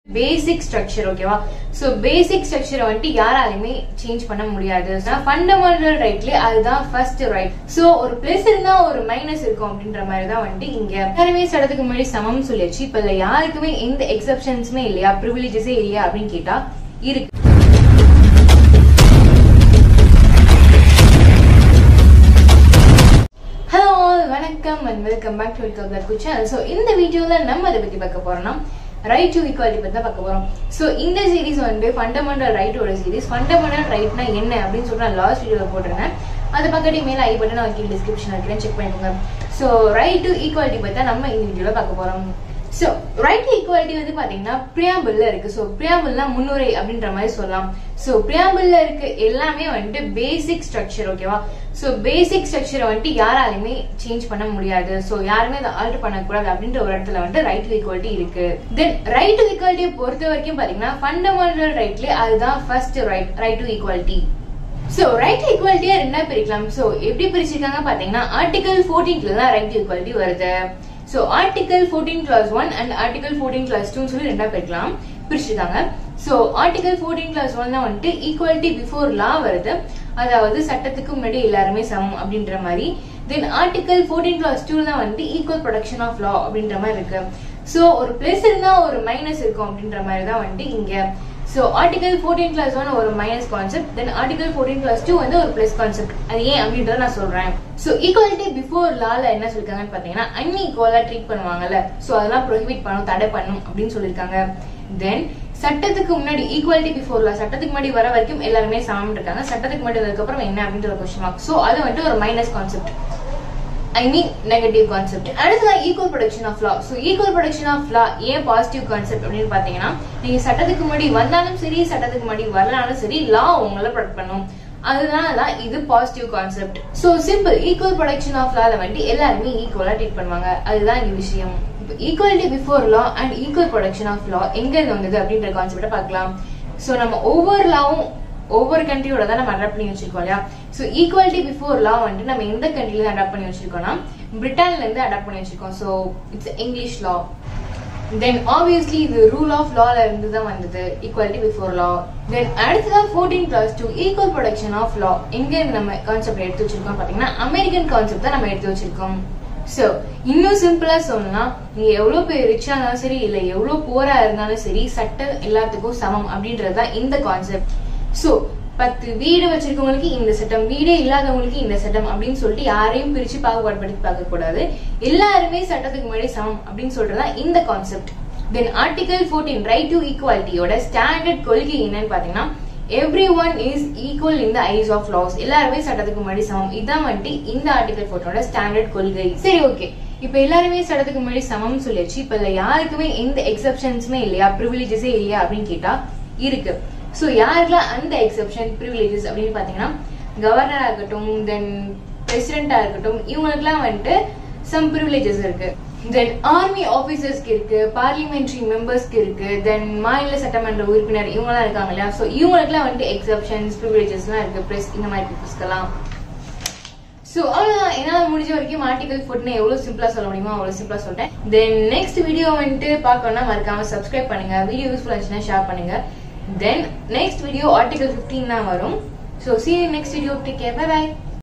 பேசிக் structure ஓகேவா so basic ஸ்ட்ரக்சரை வந்துட்டு யாராலையுமே சேஞ்ச் பண்ண முடியாது ஃபண்டமெண்டல் ரைட்ல அதுதான் ஃபர்ஸ்ட் ரைட் சோ ஒரு பிளஸ் இருந்தா ஒரு மைனஸ் இருக்கும் அப்படின்ற மாதிரி தான் வந்துட்டு இங்க எல்லாருமே சடத்துக்கு முன்னாடி சமம் சொல்லியாச்சு இப்ப இதுல யாருக்குமே எந்த எக்ஸப்ஷன்ஸுமே இல்லையா ப்ரிவிலேஜஸே இல்லையா அப்படின்னு கேட்டா இருக்கு ஹலோ வணக்கம் and welcome back to welcome back to channel so இந்த வீடியோவில் நம்ம அதை பற்றி பார்க்க போறோம்னா ரைட் டு ஈக்குவாலிட்டி பற்றி தான் பார்க்க போகிறோம் ஸோ இந்த சீரிஸ் வந்து ஃபண்டமெண்டல் ரைட்டோட சீரிஸ் ஃபண்டமெண்டல் ரைட்னா என்ன அப்படின்னு சொல்லி நான் லாஸ்ட் வீடியோவில் போட்டிருந்தேன் அதை பக்கத்து மேலே ஐ பட்டன் நான் கீழே டிஸ்கிரிப்ஷன் வைக்கிறேன் செக் பண்ணிக்கோங்க ஸோ ரைட் டு ஈக்குவாலிட்டி பற்றி தான் நம்ம இந்த வீடியோவில் பார்க்க போகிறோம் ஸோ ரைட் ஈக்குவாலிட்டி வந்து பாத்தீங்கன்னா பிரியாம்பிள்ல இருக்கு ஸோ பிரியாம்பிள்னா முன்னுரை அப்படின்ற மாதிரி சொல்லலாம் ஸோ பிரியாம்பிள்ல இருக்க எல்லாமே வந்துட்டு பேசிக் ஸ்ட்ரக்சர் ஓகேவா ஸோ பேசிக் ஸ்ட்ரக்சரை வந்துட்டு யாராலையுமே சேஞ்ச் பண்ண முடியாது ஸோ யாருமே அதை ஆல்டர் பண்ணக்கூடாது அப்படின்ற ஒரு இடத்துல வந்துட்டு ரைட் ஈக்குவாலிட்டி இருக்கு தென் ரைட் ஈக்குவாலிட்டியை பொறுத்த வரைக்கும் பாத்தீங்கன்னா ஃபண்டமெண்டல் ரைட்ல அதுதான் first right right to equality so right ஈக்குவாலிட்டியா ரெண்டா பிரிக்கலாம் சோ எப்படி பிரிச்சிருக்காங்க பாத்தீங்கன்னா ஆர்டிகல் ஃபோர்டீன்ல தான் ரைட் ஈக்குவாலிட்டி வருது so article fourteen clause one and article fourteen clause two சொல்லி ரெண்டா பிரிக்கலாம் பிரிச்சிருக்காங்க so article fourteen clause one தான் வந்துட்டு ஈக்குவாலிட்டி பிஃபோர் லா வருது அதாவது சட்டத்துக்கு முன்னாடி எல்லாருமே சமம் அப்படின்ற மாதிரி then article fourteen clause two தான் வந்துட்டு ஈக்குவல் ப்ரொடக்ஷன் ஆஃப் லா அப்படின்ற மாதிரி இருக்கு சோ ஒரு பிளஸ் இருந்தா ஒரு மைனஸ் இருக்கும் அப்படின்ற மாதிரி தான் வந்துட்டு இங்க so article fourteen clause one ஒரு minus concept then article fourteen clause two வந்து ஒரு பிளஸ் கான்செப்ட் அது ஏன் அப்படின்றத நான் சொல்றேன் ஸோ ஈக்குவாலிட்டி பிஃபோர் லால என்ன சொல்லிருக்காங்கன்னு பார்த்தீங்கன்னா அன்இக்குவலா ட்ரீட் பண்ணுவாங்கல்ல ஸோ அதெல்லாம் ப்ரொஹிபிட் பண்ணும் தடை பண்ணும் அப்படின்னு சொல்லியிருக்காங்க தென் சட்டத்துக்கு முன்னாடி ஈக்குவாலிட்டி பிஃபோர் லா சட்டத்துக்கு முன்னாடி வர வரைக்கும் எல்லாருமே சமம் இருக்காங்க சட்டத்துக்கு முன்னாடி வந்ததுக்கப்புறம் என்ன அப்படின்ற ஒரு கொஸ்டின் மார்க் ஸோ அது வந்துட்டு ஒரு minus concept I mean negative concept அடுத்தது equal protection of law so equal protection of law ஏன் பாசிட்டிவ் கான்செப்ட் அப்படின்னு பார்த்தீங்கன்னா நீங்க சட்டத்துக்கு முன்னாடி வந்தாலும் சரி சட்டத்துக்கு முன்னாடி வரலாலும் சரி லா உங்களை ப்ரொடக்ட் பண்ணும் அதனால தான் இது positive concept so simple equal protection of லால வந்துட்டு எல்லாருமே ஈக்குவலா ட்ரீட் பண்ணுவாங்க அதுதான் இந்த விஷயம் equality before law and equal protection of law எங்க இருந்து வந்தது அப்படின்ற கான்செப்டை பார்க்கலாம் ஸோ நம்ம ஒவ்வொரு லாவும் ஒவ்வொரு கண்ட்ரியோட தான் நம்ம அடாப்ட் பண்ணி வச்சிருக்கோம் இல்லையா ஸோ ஈக்குவாலிட்டி பிஃபோர் லா வந்துட்டு நம்ம எந்த கண்ட்ரில இருந்து அடாப்ட் பண்ணி வச்சிருக்கோம்னா பிரிட்டன்ல இருந்து அடாப்ட் பண்ணி வச்சிருக்கோம் so it's English law then obviously இது ரூல் ஆஃப் லால இருந்து தான் வந்தது ஈக்குவாலிட்டி பிஃபோர் லா தென் அடுத்ததா fourteen plus two equal protection of law எங்க இருந்து நம்ம கான்செப்ட் எடுத்து வச்சிருக்கோம் பாத்தீங்கன்னா அமெரிக்கன் கான்செப்ட் தான் நம்ம எடுத்து வச்சிருக்கோம் சோ இன்னும் சிம்பிளா சொல்லணும்னா நீங்க எவ்வளவு பேர் ரிச்சா இருந்தாலும் சரி இல்ல எவ்வளவு போரா இருந்தாலும் சரி சட்டம் எல்லாத்துக்கும் சமம் அப்படின்றது தான் இந்த கான்செப்ட் சோ பத்து வீடு வச்சிருக்கவங்களுக்கு இந்த சட்டம் வீடே இல்லாதவங்களுக்கு இந்த சட்டம் அப்படின்னு சொல்லிட்டு யாரையும் பிரிச்சு பாகுபாடுபடுத்தி பார்க்க கூடாது எல்லாருமே சட்டத்துக்கு முன்னாடி சமம் அப்படின்னு சொல்றதுதான் இந்த concept then article fourteen right to ஈக்குவாலிட்டியோட ஸ்டாண்டர்ட் கொள்கை என்னன்னு பாத்தீங்கன்னா every one is equal in the eyes of laws எல்லாருமே சட்டத்துக்கு முன்னாடி சமம் இதான் வந்துட்டு இந்த ஆர்டிகல் ஃபோர்டோட ஸ்டாண்டர்ட் கொள்கை சரி ஓகே இப்ப எல்லாருமே சட்டத்துக்கு முன்னாடி சமம் சொல்லியாச்சு இப்ப இதுல யாருக்குமே எந்த எக்ஸப்ஷன்ஸுமே இல்லையா ப்ரிவிலேஜஸே இல்லையா அப்படின்னு கேட்டா இருக்கு சோ யாருக்கெல்லாம் அந்த எக்ஸப்ஷன் ப்ரிவிலேஜஸ் அப்படின்னு பாத்தீங்கன்னா கவர்னரா இருக்கட்டும் தென் பிரசிடென்டா இருக்கட்டும் இவங்களுக்குலாம் வந்துட்டு சம் ப்ரிவிலேஜஸ் இருக்கு தென் ஆர்மி ஆபீசர்ஸ்க்கு இருக்கு பார்லிமெண்ட்ரி மெம்பர்ஸ்க்கு இருக்கு தென் மாநில சட்டமன்ற உறுப்பினர் இவங்கலாம் இருக்காங்க இல்லையா ஸோ இவங்களுக்குலாம் வந்துட்டு எக்ஸப்ஷன்ஸ் ப்ரிவிலேஜஸ்லாம் இருக்கு பிரஸ் இந்த மாதிரி பீப்புள்ஸ்க்கெல்லாம் ஸோ அவ்வளோதான் என்னால் முடிஞ்ச வரைக்கும் ஆர்டிகல் ஃபுட்னு எவ்வளோ சிம்பிளாக சொல்ல முடியுமோ அவ்வளோ சிம்பிளாக சொல்லிட்டேன் தென் நெக்ஸ்ட் வீடியோ வந்துட்டு பார்க்கணும்னா மறக்காம சப்ஸ்கிரைப் பண்ணுங்க வீடியோ யூஸ்ஃபுல்லாக இருந்துச்சுன்னா ஷேர் பண்ணுங்க then next video article fifteen தான் வரும் so see next video take care bye by